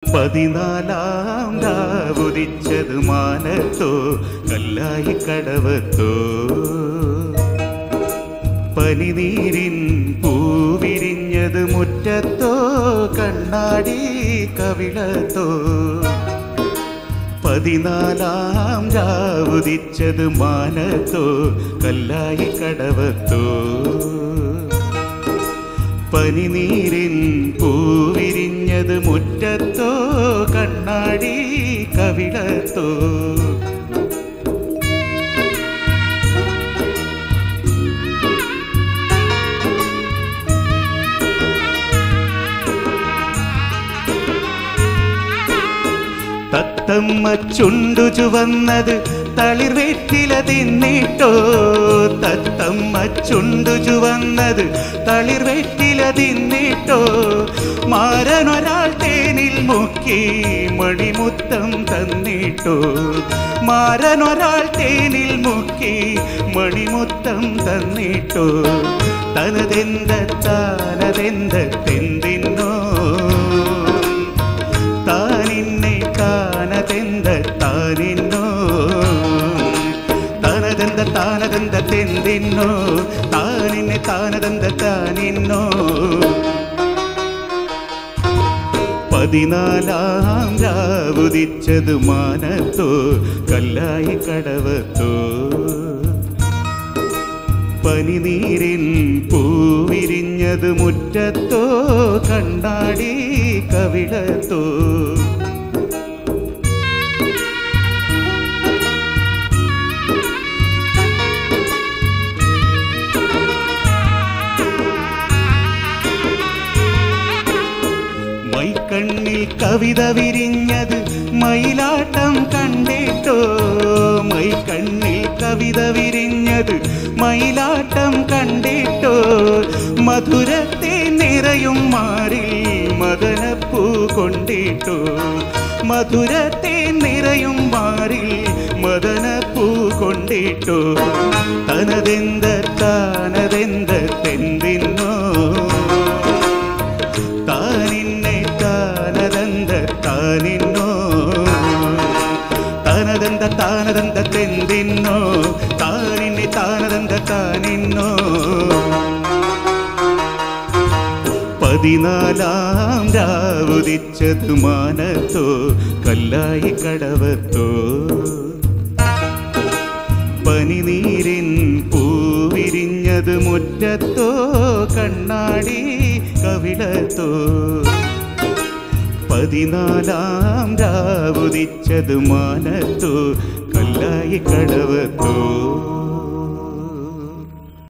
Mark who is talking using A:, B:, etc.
A: പതിനാലാം രാവുദിച്ചത് മാനത്തോ കല്ലായി കടവത്തോ പനിനീരിൻ പൂവിരിഞ്ഞത് മുറ്റത്തോ കണ്ണാടി കവിളത്തോ പതിനാലാം രാവുദിച്ചത് മാനത്തോ കല്ലായി കടവത്തോ പനിനീരിൻ പൂവിരിഞ്ഞത് മുറ്റത്തോ കണ്ണാടി കവിളത്തോ തത്തമ്മ ചുണ്ടു ചുവന്നത് തളിർവേറ്റില തിന്നിട്ടോ തത്തമ്മ ചുണ്ടു ചുവന്നത് തളിർവേറ്റില തിന്നിട്ടോ മാരനൊരാൾ തേനിൽ മുക്കി മണിമുത്തം തന്നിട്ടോ മാരനൊരാൾ തേനിൽ മുക്കി മണിമുത്തം തന്നിട്ടോ തനതെന്ത താനതെന്ത തെന്തിന്നോ താനിന്നെ താനതെന്ത താനിന്നോ താനതെന്ത താനതെന്ത തെന്തിന്നോ താനിന്നെ താനതെന്ത താനിന്നോ പതിനാലാം രാവുദിച്ചത് മാനത്തോ കല്ലായി കടവത്തോ പനിനീരിൻ പൂവിരിഞ്ഞത് മുറ്റത്തോ കണ്ണാടി കവിളത്തോ മൈക്കണ്ണിൽ കവിത വിരിഞ്ഞത് മയിലാട്ടം കണ്ടിട്ടോ മൈക്കണ്ണിൽ കവിത വിരിഞ്ഞത് മയിലാട്ടം കണ്ടിട്ടോ മധുരത്തെ നിറയും മാറി മദനപ്പൂ കൊണ്ടിട്ടോ മധുരത്തെ നിറയും മാറി മദനപ്പൂ കൊണ്ടിട്ടോ തനതെന്ത താനതെന്ത തെന്തിന്നോ താനിന്നെ താനദന്ത താനിന്നോ താനദന്ത താനദന്ത തെന്തിന്നോ താനിന്നെ താനദന്ത താനിന്നോ പതിനാലാം രാവുദിച്ചതു മാനത്തോ കല്ലായി കടവത്തോ പനിനീരിൻ പൂവിരിഞ്ഞത് മുറ്റത്തോ കണ്ണാടി കവിളത്തോ പതിനാലാം രാവുദിച്ചത് മാനത്തോ കല്ലായി കടവത്തോ